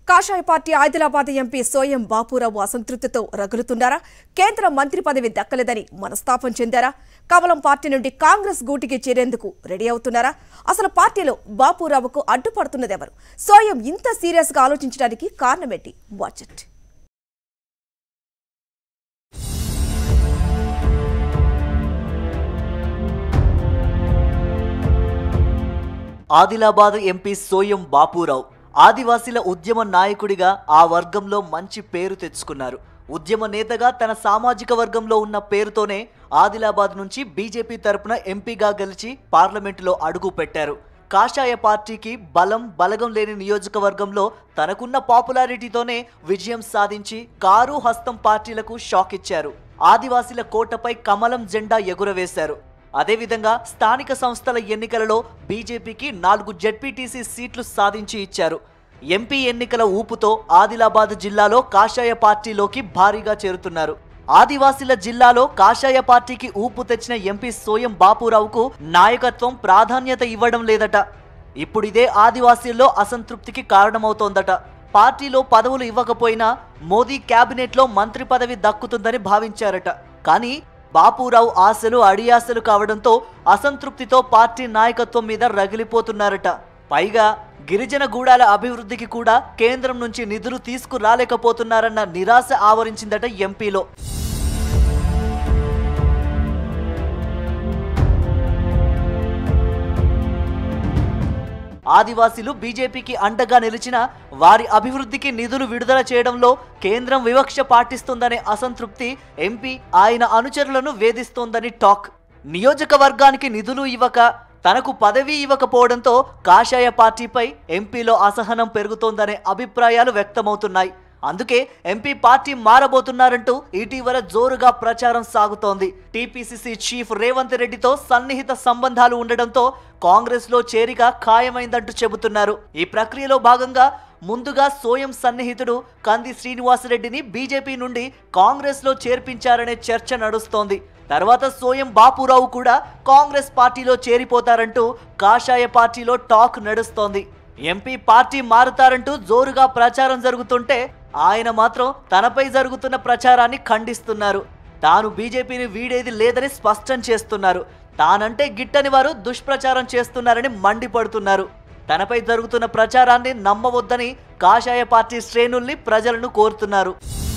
కాషాయ party Adilabad MP Soyam Bapurao అసంతృప్తితో రగులుతున్నారా కేంద్ర మంత్రి పదవి దక్కలేదని మనస్తాపం చెందారా కమలం పార్టీ నుండి కాంగ్రెస్ గూటికి చేరేందుకు రెడీ అవుతున్నారా అసలు పార్టీలో బాపురావుకు అడ్డుపడుతున్నదెవరు సోయం ఇంత సీరియస్ గా ఆలోచించడానికి కారణమేంటి వాచట్ ఆదిలాబాద్ ఎంపీ సోయం బాపురావు ఆదివాసీల ఉద్యమ నాయకుడిగా ఆ వర్గంలో మంచి పేరు తెచ్చుకున్నారు ఉద్యమ నేతగా తన సామాజిక వర్గంలో ఉన్న పేరుతోనే ఆదిలాబాద్ నుంచి బీజేపీ తరపున ఎంపీగా గెలిచి పార్లమెంటులో అడుగు పెట్టారు కాషాయ పార్టీకి బలం బలగం లేని నియోజకవర్గంలో తనకున్న పాపులారిటీతోనే విజయం సాధించి కారు హస్తం పార్టీలకు షాక్ ఇచ్చారు ఆదివాసీల కోటపై కమలం జెండా ఎగురవేశారు అదేవిధంగా స్థానిక సంస్థల ఎన్నికలలో బీజేపీకి నాలుగు జెడ్పీటీసీ సీట్లు సాధించి ఇచ్చారు ఎంపీ ఎన్నికల ఊపుతో ఆదిలాబాద్ జిల్లాలో కాషాయ పార్టీలోకి భారీగా చేరుతున్నారు ఆదివాసీల జిల్లాలో కాషాయ పార్టీకి ఊపు తెచ్చిన ఎంపీ సోయం బాపురావుకు నాయకత్వం ప్రాధాన్యత ఇవ్వడం లేదట ఇప్పుడిదే ఆదివాసీల్లో అసంతృప్తికి కారణమవుతోందట పార్టీలో పదవులు ఇవ్వకపోయినా మోదీ క్యాబినెట్లో మంత్రి పదవి దక్కుతుందని భావించారట కానీ బాపురావు ఆశలు అడియాసలు కావడంతో అసంతృప్తితో పార్టీ నాయకత్వం మీద రగిలిపోతున్నారట పైగా గిరిజన గూడాల అభివృద్ధికి కూడా కేంద్రం నుంచి నిధులు తీసుకురాలేకపోతున్నారన్న నిరాశ ఆవరించిందట ఎంపీలో ఆదివాసీలు బీజేపీకి అండగా నిలిచిన వారి అభివృద్ధికి నిధులు విడుదల చేయడంలో కేంద్రం వివక్ష పాటిస్తుందనే అసంతృప్తి ఎంపీ ఆయన అనుచరులను వేధిస్తోందని టాక్ నియోజకవర్గానికి నిధులు ఇవ్వక తనకు పదవి ఇవ్వకపోవడంతో కాషాయ పార్టీపై ఎంపీలో అసహనం పెరుగుతోందనే అభిప్రాయాలు వ్యక్తమవుతున్నాయి అందుకే ఎంపీ పార్టీ మారబోతున్నారంటూ ఇటీవల జోరుగా ప్రచారం సాగుతోంది టీపీసీసీ చీఫ్ రేవంత్ రెడ్డితో సన్నిహిత సంబంధాలు ఉండడంతో కాంగ్రెస్ లో చేరిక ఖాయమైందంటూ చెబుతున్నారు ఈ ప్రక్రియలో భాగంగా ముందుగా సోయం సన్నిహితుడు కంది శ్రీనివాసరెడ్డిని బీజేపీ నుండి కాంగ్రెస్ లో చేర్పించారనే చర్చ నడుస్తోంది తర్వాత సోయం బాపురావు కూడా కాంగ్రెస్ పార్టీలో చేరిపోతారంటూ కాషాయ పార్టీలో టాక్ నడుస్తోంది ఎంపీ పార్టీ మారుతారంటూ జోరుగా ప్రచారం జరుగుతుంటే ఆయన మాత్రం తనపై జరుగుతున్న ప్రచారాన్ని ఖండిస్తున్నారు తాను బీజేపీని వీడేది లేదని స్పష్టం చేస్తున్నారు తానంటే గిట్టని వారు దుష్ప్రచారం చేస్తున్నారని మండిపడుతున్నారు తనపై జరుగుతున్న ప్రచారాన్ని నమ్మవద్దని కాషాయ పార్టీ శ్రేణుల్ని ప్రజలను కోరుతున్నారు